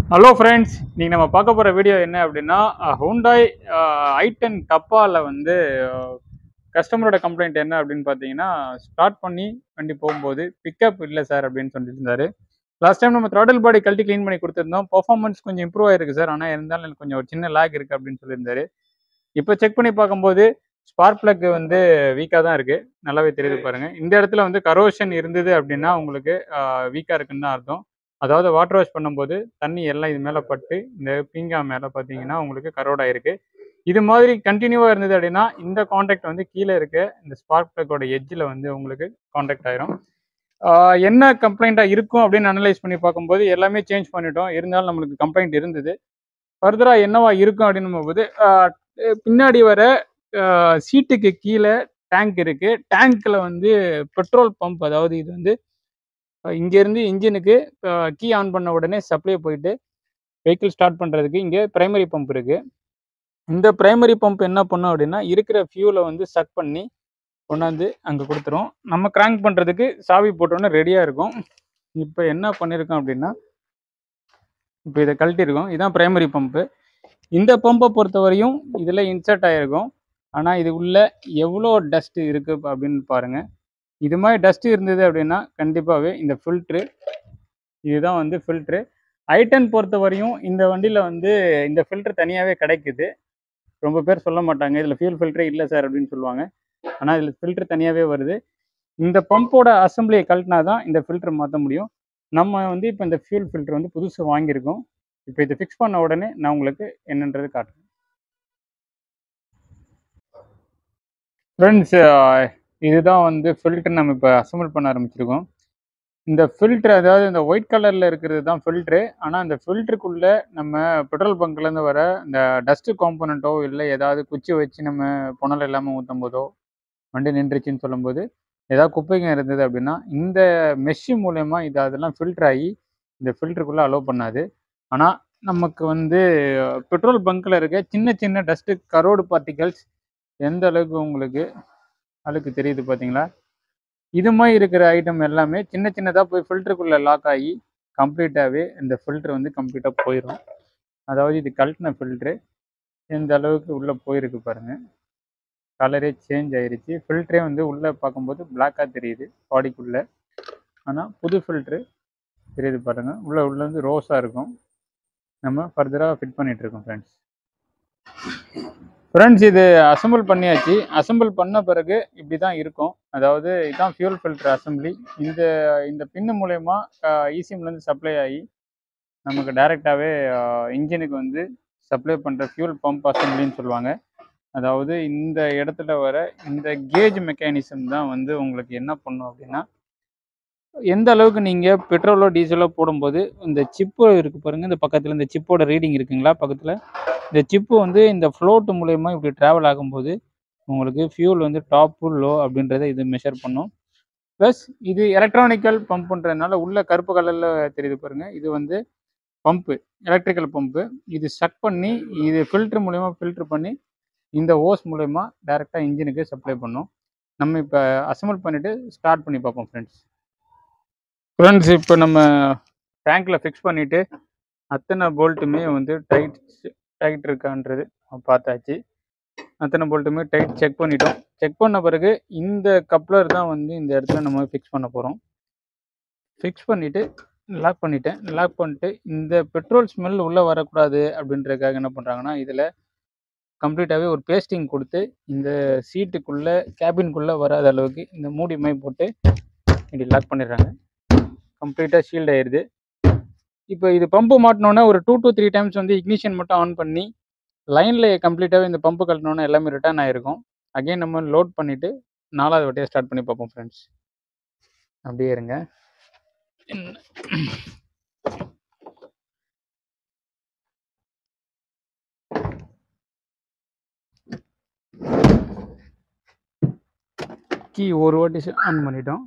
hello friends நீங்கள் நம்ம பார்க்க போகிற வீடியோ என்ன அப்படின்னா ஹூண்டாய் ஐ டென் கப்பாவில் வந்து கஸ்டமரோட கம்ப்ளைண்ட் என்ன அப்படின்னு பார்த்தீங்கன்னா ஸ்டார்ட் பண்ணி வண்டி போகும்போது பிக்கப் இல்லை சார் அப்படின்னு சொல்லிட்டு இருந்தாரு லாஸ்ட் டைம் நம்ம த்ராடல் பாடி கழட்டி க்ளீன் பண்ணி கொடுத்துருந்தோம் பர்ஃபார்மன்ஸ் கொஞ்சம் இம்ப்ரூவ் ஆயிருக்கு சார் ஆனால் இருந்தாலும் எனக்கு கொஞ்சம் ஒரு சின்ன லேக் இருக்குது அப்படின்னு சொல்லியிருந்தாரு இப்போ செக் பண்ணி பார்க்கும்போது ஸ்பார்க் பிளக் வந்து வீக்காக தான் இருக்குது நல்லாவே தெரியுது பாருங்கள் இந்த இடத்துல வந்து கரோஷன் இருந்தது அப்படின்னா உங்களுக்கு வீக்காக இருக்குன்னு தான் அர்த்தம் அதாவது வாட்டர் வாஷ் பண்ணும்போது தண்ணி எல்லாம் இது மேலே பட்டு இந்த பீங்கா மேலே பார்த்தீங்கன்னா உங்களுக்கு கரோட் ஆயிருக்கு இது மாதிரி கண்டினியூவாக இருந்தது அப்படின்னா இந்த காண்டாக்ட் வந்து கீழே இருக்க இந்த ஸ்பார்க் பிளக்கோட எட்ஜில் வந்து உங்களுக்கு காண்டாக்ட் ஆயிரும் ஆஹ் என்ன கம்ப்ளைண்ட்டாக இருக்கும் அப்படின்னு அனலைஸ் பண்ணி பார்க்கும்போது எல்லாமே சேஞ்ச் பண்ணிட்டோம் இருந்தாலும் நம்மளுக்கு கம்ப்ளைண்ட் இருந்தது ஃபர்தராக என்னவா இருக்கும் அப்படின்னு போது ஆஹ் பின்னாடி வர சீட்டுக்கு கீழே டேங்க் இருக்கு டேங்க்ல வந்து பெட்ரோல் பம்ப் அதாவது இது வந்து அஹ் இங்கேருந்து இன்ஜினுக்கு கீ ஆன் பண்ண உடனே சப்ளை போயிட்டு வெஹிக்கிள் ஸ்டார்ட் பண்ணுறதுக்கு இங்கே பிரைமரி பம்ப் இருக்குது இந்த பிரைமரி பம்ப் என்ன பண்ணும் அப்படின்னா இருக்கிற ஃபியூலை வந்து சக் பண்ணி கொண்டாந்து அங்கே கொடுத்துரும் நம்ம கிராங்க் பண்ணுறதுக்கு சாவி போட்டோன்னே ரெடியாக இருக்கும் இப்போ என்ன பண்ணியிருக்கோம் அப்படின்னா இப்போ இதை கழட்டியிருக்கோம் இதுதான் பிரைமரி பம்பு இந்த பம்பை பொறுத்தவரையும் இதில் இன்சர்ட் ஆகிருக்கும் ஆனால் இது உள்ள எவ்வளோ டஸ்ட் இருக்குது அப்படின்னு பாருங்கள் இது மாதிரி டஸ்ட் இருந்தது அப்படின்னா கண்டிப்பாகவே இந்த ஃபில்ட்ரு இதுதான் வந்து ஃபில்ட்ரு ஐட்டன் பொறுத்த வரையும் இந்த வண்டியில் வந்து இந்த ஃபில்ட்ரு தனியாகவே கிடைக்குது ரொம்ப பேர் சொல்ல மாட்டாங்க இதில் ஃபியூல் ஃபில்டரே இல்லை சார் அப்படின்னு சொல்லுவாங்க ஆனால் இதில் ஃபில்ட்ரு தனியாகவே வருது இந்த பம்போட அசம்பிளியை கழட்டினா தான் இந்த ஃபில்ட்ரு மாற்ற முடியும் நம்ம வந்து இப்போ இந்த ஃபியூல் ஃபில்டர் வந்து புதுசு வாங்கியிருக்கோம் இப்போ இதை ஃபிக்ஸ் பண்ண உடனே நான் உங்களுக்கு என்னன்றது காட்டுறேன் ஃப்ரெண்ட்ஸ் இதுதான் வந்து ஃபில்டர் நம்ம இப்போ அசம்பிள் பண்ண ஆரம்பிச்சிருக்கோம் இந்த ஃபில்டர் அதாவது இந்த ஒயிட் கலரில் இருக்கிறது தான் ஃபில்ட்ரு ஆனால் இந்த ஃபில்டருக்குள்ளே நம்ம பெட்ரோல் பங்க்லேருந்து வர இந்த டஸ்ட்டு காம்போனண்ட்டோ இல்லை ஏதாவது குச்சி வச்சு நம்ம புனல் இல்லாமல் ஊற்றும் போதோ வண்டி நின்றுச்சுன்னு சொல்லும்போது ஏதாவது குப்பைங்க இருந்தது அப்படின்னா இந்த மெஷ்ஷு மூலயமா இது அதெல்லாம் ஃபில்டர் ஆகி இந்த ஃபில்டருக்குள்ளே அலோவ் பண்ணாது ஆனால் நமக்கு வந்து பெட்ரோல் பங்க்கில் இருக்க சின்ன சின்ன டஸ்ட்டு கரோடு பார்ட்டிகல்ஸ் எந்த அளவுக்கு உங்களுக்கு அழுக்கு தெரியுது பார்த்தீங்களா இது மாதிரி இருக்கிற ஐட்டம் எல்லாமே சின்ன சின்னதாக போய் ஃபில்டருக்குள்ளே லாக் ஆகி கம்ப்ளீட்டாகவே இந்த ஃபில்டர் வந்து கம்ப்ளீட்டாக போயிடும் அதாவது இது கழட்டின ஃபில்ட்ரு எந்த அளவுக்கு உள்ளே போயிருக்கு பாருங்கள் கலரே சேஞ்ச் ஆயிருச்சு ஃபில்டரே வந்து உள்ளே பார்க்கும்போது பிளாக்காக தெரியுது பாடிக்குள்ளே ஆனால் புது ஃபில்ட்ரு தெரியுது பாருங்கள் உள்ளே உள்ளே வந்து ரோஸாக இருக்கும் நம்ம ஃபர்தராக ஃபிட் பண்ணிகிட்டு இருக்கோம் ஃப்ரெண்ட்ஸ் ஃப்ரெண்ட்ஸ் இது அசம்பிள் பண்ணியாச்சு அசம்பிள் பண்ண பிறகு இப்படி தான் இருக்கும் அதாவது இதுதான் ஃபியூல் ஃபில்டர் அசம்பிளி இந்த இந்த பின்னு மூலயமா இசிஎம்லேருந்து சப்ளை ஆகி நமக்கு டைரெக்டாகவே இன்ஜினுக்கு வந்து சப்ளை பண்ணுற ஃபியூல் பம்ப் அசம்பிளின்னு சொல்லுவாங்க அதாவது இந்த இடத்துல வர இந்த கேஜ் மெக்கானிசம் தான் வந்து உங்களுக்கு என்ன பண்ணும் அப்படின்னா எந்த அளவுக்கு நீங்கள் பெட்ரோலோ டீசலோ போடும்போது இந்த சிப்பு இருக்குது பாருங்கள் இந்த பக்கத்தில் இந்த சிப்போட ரீடிங் இருக்குங்களா பக்கத்தில் இந்த சிப்பு வந்து இந்த ஃப்ளோட்டு மூலயமா இப்படி ட்ராவல் ஆகும்போது உங்களுக்கு ஃபியூல் வந்து டாப்பு லோ அப்படின்றத இது மெஷர் பண்ணும் ப்ளஸ் இது எலக்ட்ரானிக்கல் பம்புன்றதுனால உள்ள கருப்பு கலரில் தெரியுது பாருங்கள் இது வந்து பம்பு எலக்ட்ரிக்கல் பம்பு இது சக் பண்ணி இது ஃபில்ட்ரு மூலயமா ஃபில்ட்ரு பண்ணி இந்த ஓஸ் மூலயமா டைரெக்டாக இன்ஜினுக்கு சப்ளை பண்ணும் நம்ம இப்போ அசம்பிள் பண்ணிவிட்டு ஸ்டார்ட் பண்ணி பார்ப்போம் ஃப்ரெண்ட்ஸ் ஃப்ரெண்ட்ஸ் இப்போ நம்ம டேங்க்கில் ஃபிக்ஸ் பண்ணிவிட்டு அத்தனை போல்ட்டுமே வந்து டைட் டைட் இருக்கான்றது பார்த்தாச்சு அத்தனை போல்ட்டுமே டைட் செக் பண்ணிட்டோம் செக் பண்ண பிறகு இந்த கப்ளர் தான் வந்து இந்த இடத்துல நம்ம ஃபிக்ஸ் பண்ண போகிறோம் ஃபிக்ஸ் பண்ணிவிட்டு லாக் பண்ணிட்டேன் லாக் பண்ணிட்டு இந்த பெட்ரோல் ஸ்மெல் உள்ளே வரக்கூடாது அப்படின்றதுக்காக என்ன பண்ணுறாங்கன்னா இதில் கம்ப்ளீட்டாகவே ஒரு பேஸ்டிங் கொடுத்து இந்த சீட்டுக்குள்ளே கேபின்குள்ளே வராத அளவுக்கு இந்த மூடி மை போட்டு இப்படி லாக் பண்ணிடுறாங்க கம்ப்ளீட்டாக ஷீல்ட் ஆயிடுது இப்போ இது பம்பு மாட்டினோன்னே ஒரு டூ டு த்ரீ டைம்ஸ் வந்து இக்னிஷன் மட்டும் ஆன் பண்ணி லைனில் கம்ப்ளீட்டாகவே இந்த பம்பு கழட்டினோன்னே எல்லாமே ரிட்டர்ன் ஆகிருக்கும் அகைன் நம்ம லோட் பண்ணிவிட்டு நாலாவது வட்டியை ஸ்டார்ட் பண்ணி பார்ப்போம் ஃப்ரெண்ட்ஸ் அப்படியே இருங்க கீ ஒரு வாட்டி ஆன் பண்ணிட்டோம்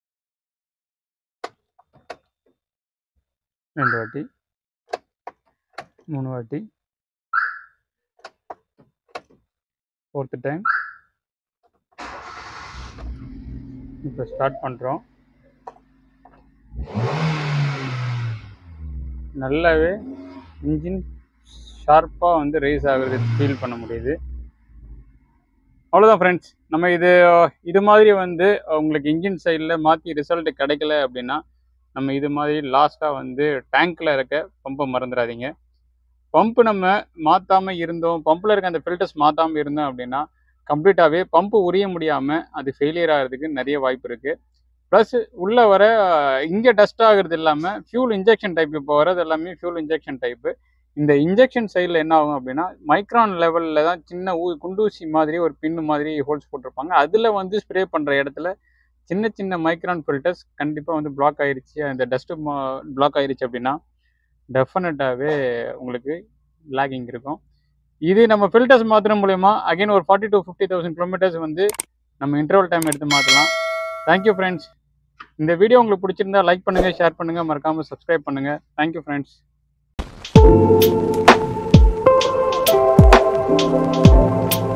ரெண்டு வாட்டி மூணு வாட்டி ஃபோர்த்து டைம் இப்போ ஸ்டார்ட் பண்ணுறோம் நல்லாவே இன்ஜின் ஷார்ப்பாக வந்து ரேஸ் ஆகுறது ஃபீல் பண்ண முடியுது அவ்வளோதான் ஃப்ரெண்ட்ஸ் நம்ம இது இது மாதிரி வந்து உங்களுக்கு இன்ஜின் சைடில் மாற்றி ரிசல்ட் கிடைக்கல அப்படின்னா நம்ம இது மாதிரி லாஸ்ட்டாக வந்து டேங்க்கில் இருக்க பம்பை மறந்துடாதீங்க பம்பு நம்ம மாற்றாமல் இருந்தோம் பம்பில் இருக்க அந்த ஃபில்டர்ஸ் மாற்றாமல் இருந்தோம் அப்படின்னா கம்ப்ளீட்டாகவே பம்பு உரிய முடியாமல் அது ஃபெயிலியர் ஆகிறதுக்கு நிறைய வாய்ப்பு இருக்குது ப்ளஸ் உள்ளே வர இங்கே டஸ்ட் ஆகுறது இல்லாமல் ஃபியூல் இன்ஜெக்ஷன் டைப் இப்போ வரது எல்லாமே ஃபியூல் இன்ஜெக்ஷன் டைப்பு இந்த இன்ஜெக்ஷன் சைடில் என்ன ஆகும் அப்படின்னா மைக்ரான் லெவலில் தான் சின்ன ஊ குண்டூசி மாதிரி ஒரு பின்னு மாதிரி ஹோல்ஸ் போட்டிருப்பாங்க அதில் வந்து ஸ்ப்ரே பண்ணுற இடத்துல சின்ன சின்ன மைக்ரான் ஃபில்டர்ஸ் கண்டிப்பாக வந்து பிளாக் ஆயிருச்சு அந்த டஸ்ட்டு பிளாக் ஆயிருச்சு அப்படின்னா டெஃபினட்டாகவே உங்களுக்கு லேகிங் இருக்கும் இது நம்ம ஃபில்டர்ஸ் மாற்றுற மூலயமா அகைன் ஒரு forty to fifty thousand kilometres வந்து நம்ம இன்டர்வல் டைம் எடுத்து மாற்றலாம் தேங்க்யூ ஃப்ரெண்ட்ஸ் இந்த வீடியோ உங்களுக்கு பிடிச்சிருந்தா லைக் பண்ணுங்கள் ஷேர் பண்ணுங்கள் மறக்காமல் சப்ஸ்கிரைப் பண்ணுங்கள் தேங்க்யூ ஃப்ரெண்ட்ஸ்